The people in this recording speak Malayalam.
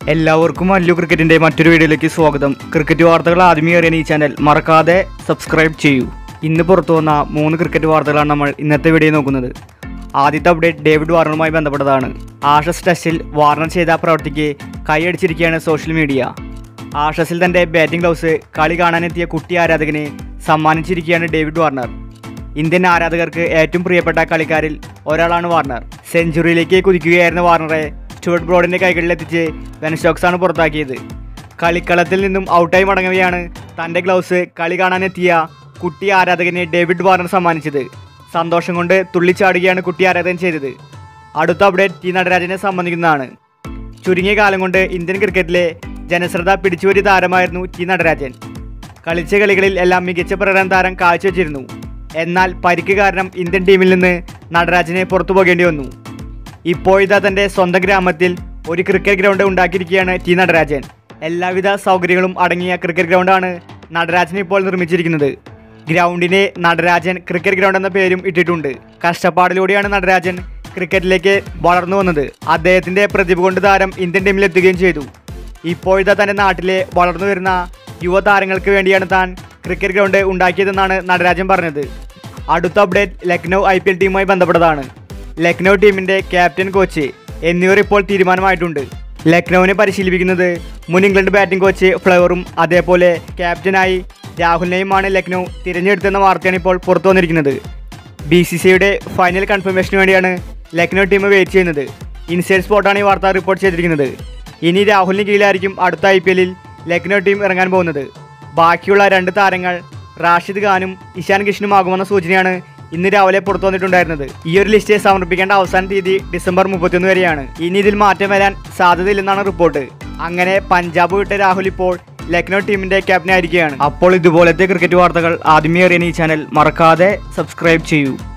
എല്ലാവർക്കും അല്ലു ക്രിക്കറ്റിന്റെ മറ്റൊരു വീഡിയോയിലേക്ക് സ്വാഗതം ക്രിക്കറ്റ് വാർത്തകൾ ആദ്യമേ അറിയാൻ ഈ ചാനൽ മറക്കാതെ സബ്സ്ക്രൈബ് ചെയ്യൂ ഇന്ന് പുറത്തു വന്ന മൂന്ന് ക്രിക്കറ്റ് വാർത്തകളാണ് നമ്മൾ ഇന്നത്തെ വീഡിയോ നോക്കുന്നത് ആദ്യത്തെ അപ്ഡേറ്റ് ഡേവിഡ് വാർണറുമായി ബന്ധപ്പെട്ടതാണ് ആഷസ് ടെസ്റ്റിൽ വാർണർ ചെയ്ത പ്രവൃത്തിക്ക് കൈയടിച്ചിരിക്കുകയാണ് സോഷ്യൽ മീഡിയ ആഷസിൽ തന്റെ ബാറ്റിംഗ് ഗ്ലൗസ് കളി കാണാനെത്തിയ കുട്ടി ആരാധകനെ സമ്മാനിച്ചിരിക്കുകയാണ് ഡേവിഡ് വാർണർ ഇന്ത്യൻ ആരാധകർക്ക് ഏറ്റവും പ്രിയപ്പെട്ട കളിക്കാരിൽ ഒരാളാണ് വാർണർ സെഞ്ചുറിയിലേക്ക് കുതിക്കുകയായിരുന്ന വാർണറെ സ്റ്റുവർട്ട് ബ്രോഡിന്റെ കൈകളിലെത്തിച്ച് വെൻ സ്റ്റോക്സാണ് പുറത്താക്കിയത് കളിക്കളത്തിൽ നിന്നും ഔട്ടായി മടങ്ങവെയാണ് തന്റെ ഗ്ലൗസ് കളി കാണാനെത്തിയ കുട്ടി ആരാധകനെ ഡേവിഡ് വാർണർ സമ്മാനിച്ചത് സന്തോഷം കൊണ്ട് തുള്ളിച്ചാടുകയാണ് കുട്ടി ആരാധകൻ ചെയ്തത് അടുത്ത അപ്ഡേറ്റ് ടി നടരാജനെ സംബന്ധിക്കുന്നതാണ് ചുരുങ്ങിയ കാലം കൊണ്ട് ഇന്ത്യൻ ക്രിക്കറ്റിലെ ജനശ്രദ്ധ പിടിച്ചുപറ്റിയ താരമായിരുന്നു ടി നടരാജൻ കളിച്ച കളികളിൽ എല്ലാം മികച്ച പ്രകടനം താരം കാഴ്ചവെച്ചിരുന്നു എന്നാൽ പരിക്ക് കാരണം ഇന്ത്യൻ ടീമിൽ നിന്ന് നടരാജനെ പുറത്തു പോകേണ്ടി വന്നു ഇപ്പോഴിതാ തന്റെ സ്വന്തം ഗ്രാമത്തിൽ ഒരു ക്രിക്കറ്റ് ഗ്രൗണ്ട് ഉണ്ടാക്കിയിരിക്കുകയാണ് ടി നടരാജൻ എല്ലാവിധ സൗകര്യങ്ങളും അടങ്ങിയ ക്രിക്കറ്റ് ഗ്രൗണ്ടാണ് നടരാജൻ ഇപ്പോൾ നിർമ്മിച്ചിരിക്കുന്നത് ഗ്രൗണ്ടിന് നടരാജൻ ക്രിക്കറ്റ് ഗ്രൗണ്ട് എന്ന പേരും ഇട്ടിട്ടുണ്ട് കഷ്ടപ്പാടിലൂടെയാണ് നടരാജൻ ക്രിക്കറ്റിലേക്ക് വളർന്നു വന്നത് അദ്ദേഹത്തിന്റെ പ്രതിഭ കൊണ്ട് താരം ഇന്ത്യൻ ടീമിൽ എത്തുകയും ചെയ്തു ഇപ്പോഴത്തെ തന്റെ നാട്ടിലെ വളർന്നു വരുന്ന യുവതാരങ്ങൾക്ക് വേണ്ടിയാണ് താൻ ക്രിക്കറ്റ് ഗ്രൗണ്ട് ഉണ്ടാക്കിയതെന്നാണ് നടരാജൻ പറഞ്ഞത് അടുത്ത update Lucknow I P L ടീമുമായി ബന്ധപ്പെട്ടതാണ് ലക്നൗ ടീമിന്റെ ക്യാപ്റ്റൻ കോച്ച് എന്നിവർ ഇപ്പോൾ തീരുമാനമായിട്ടുണ്ട് ലക്നൌവിനെ പരിശീലിപ്പിക്കുന്നത് മുൻ ഇംഗ്ലണ്ട് ബാറ്റിംഗ് കോച്ച് ഫ്ലവറും അതേപോലെ ക്യാപ്റ്റനായി രാഹുലിനെയുമാണ് ലക്നൗ തിരഞ്ഞെടുത്തെന്ന വാർത്തയാണ് ഇപ്പോൾ പുറത്തു വന്നിരിക്കുന്നത് ബി സി സിയുടെ ഫൈനൽ കൺഫർമേഷന് വേണ്ടിയാണ് ലക്നൗ ടീം വെയിറ്റ് ചെയ്യുന്നത് ഇൻസൈഡ് സ്പോട്ടാണ് ഈ വാർത്ത റിപ്പോർട്ട് ചെയ്തിരിക്കുന്നത് ഇനി രാഹുലിന് കീഴിലായിരിക്കും അടുത്ത ഐ പി എല്ലിൽ ലക്നൗ ടീം ഇറങ്ങാൻ പോകുന്നത് ബാക്കിയുള്ള രണ്ട് താരങ്ങൾ റാഷിദ് ഖാനും ഇഷാൻ കിഷനുമാകുമെന്ന സൂചനയാണ് ഇന്ന് രാവിലെ പുറത്തു വന്നിട്ടുണ്ടായിരുന്നത് ഈ ഒരു ലിസ്റ്റ് സമർപ്പിക്കേണ്ട അവസാന തീയതി ഡിസംബർ മുപ്പത്തിയൊന്ന് വരെയാണ് ഇനി ഇതിൽ മാറ്റം വരാൻ സാധ്യതയില്ലെന്നാണ് റിപ്പോർട്ട് അങ്ങനെ പഞ്ചാബ് വിട്ട രാഹുൽ ഇപ്പോൾ ലക്നൗ ടീമിന്റെ ക്യാപ്റ്റനായിരിക്കുകയാണ് അപ്പോൾ ഇതുപോലത്തെ ക്രിക്കറ്റ് വാർത്തകൾ ആദ്യമേ അറിയാൻ ഈ ചാനൽ മറക്കാതെ സബ്സ്ക്രൈബ് ചെയ്യൂ